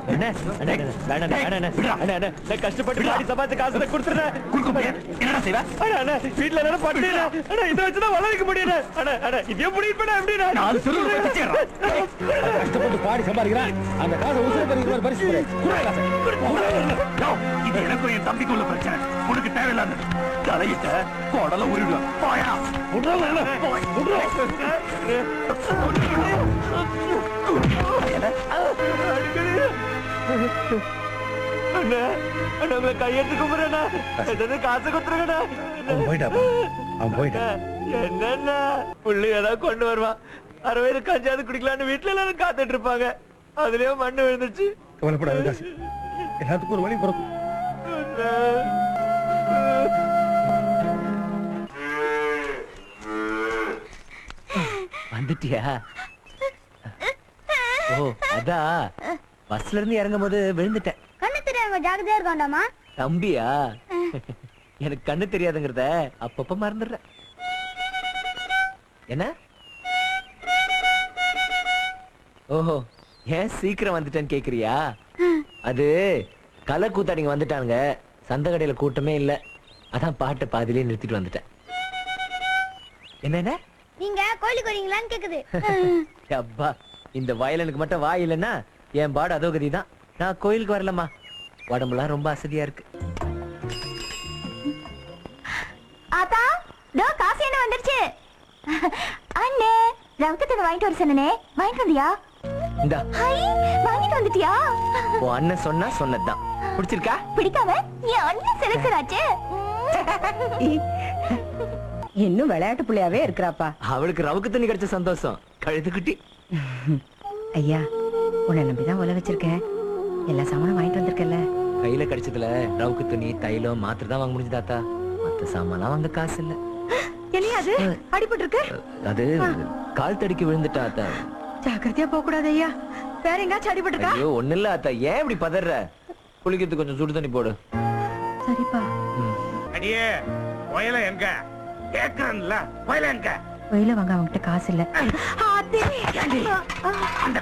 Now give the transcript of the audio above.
அண்ணே, அண்ணே, அண்ணே, வேணாண்ணே, வேணாண்ணே. அண்ணே, அண்ணே, நான் கஷ்டப்பட்டு பாடி சம்பாதிச்ச காசுல கொடுத்துடுறேன். கொடுக்க முடியாது என்னடா செய்வ அண்ணே, அண்ணே, வீட்ல எல்லாரும் பட்டினிண்ணே. அண்ணே, இதை வச்சுதான் வளர்க்க முடியல. அண்ணே, அண்ணே, இதையும் புடிங்கிட்டு போனா எப்படிண்ணே? நாலு தெருவுல போய் பிச்சைடுறா. கஷ்டப்பட்டு பாடி சம்பாதிக்கிறான் அந்த காசை உசுர பெரிய பரிசு கொடு. குடுடா காசை. யோ, இது எனக்கும் என் தம்பிக்கும் உள்ள பிரச்சனை உனக்கு தேவையில்லாத தலையிட்ட குடல உருவிடும் போயா விட்றா, விட்றா. விட்றா. அண்ணே, அண்ணே, உங்களை கையெடுத்து கும்பிடுறேண்ணே. ஏதாவது காசு கொடுத்துருங்கண்ணே. அவன் போயிட்டாப்பா அவன் போயிட்டான் என்னண்ணா புள்ளி ஏதாவது கொண்டு வருவான் அறுபது கஞ்சாவது குடிக்கலாம்னு வீட்டுல எல்லாரும் காத்துட்டு இருப்பாங்க அதுலயும் மண்ணு விழுந்துச்சு கவலைப்படாத காசு எல்லாத்துக்கும் ஒரு வழி பிறக்கும் வந்துட்டியா ஓ அதான் பஸ்ல இருந்து இறங்கும் போது விழுந்துட்டேன் கண்ணு தெரியாம ஜாகிரதையா இருக்காண்டாமா தம்பியா எனக்கு கண்ணு தெரியாதுங்கிறத அப்பப்ப மறந்துடுறேன் என்ன ஓஹோ ஏன் சீக்கிரம் வந்துட்டேன்னு கேக்குறியா அது கலை கூத்தாடிங்க வந்துட்டாங்க சந்த கடையில கூட்டமே இல்ல அதான் பாட்டை பாதியிலே நிறுத்திட்டு வந்துட்டேன் என்னென்ன நீங்க கோயிலுக்கு வரீங்களான்னு கேக்குது அப்பா இந்த வயலனுக்கு மட்டும் வாய் இல்லைன்னா என் பாடு அதோ கதி தான் நான் கோயிலுக்கு வரலம்மா உடம்புலாம் ரொம்ப அசதியா இருக்கு ஆத்தா தோ காசு என்ன வந்துருச்சு அண்ணே ரவுக்கத்தை வாங்கிட்டு வர சொன்னனே வாங்கிட்டு வந்தியா இந்தா ஹை வாங்கிட்டு வந்துட்டியா உன் அண்ணன் சொன்னா சொன்னதுதான் பிடிச்சிருக்கா பிடிக்காம என் அண்ணன் செலக்ஷன் ஆச்சு இன்னும் விளையாட்டு புள்ளையாவே இருக்கிறாப்பா அவளுக்கு ரவுக்கு தண்ணி கிடைச்ச சந்தோஷம் கழுதுக்குட்டி ஐயா உன்னை நம்பிதான் உல வச்சிருக்கேன் எல்லா சாமானும் வாங்கிட்டு வந்திருக்கல கையில கிடைச்சதுல ரவுக்கு துணி தைலம் மாத்திரை தான் வாங்க முடிஞ்சு தாத்தா மத்த சாமான்லாம் வாங்க காசு இல்ல என்னையா அது அடிபட்டு இருக்கு அது கால் தடிக்கு விழுந்துட்டா அத்தா ஜாக்கிரதையா போக கூடாது ஐயா வேற எங்காச்சும் அடிபட்டு இருக்கா ஐயோ ஒண்ணு இல்ல அத்தா ஏன் இப்படி பதற குளிக்கிறதுக்கு கொஞ்சம் சுடு தண்ணி போடு சரிப்பா ம். அடியே வயல எங்க கேக்குறேன்ல வயல எங்க வெயில வாங்க அவன்கிட்ட காசு இல்ல அந்த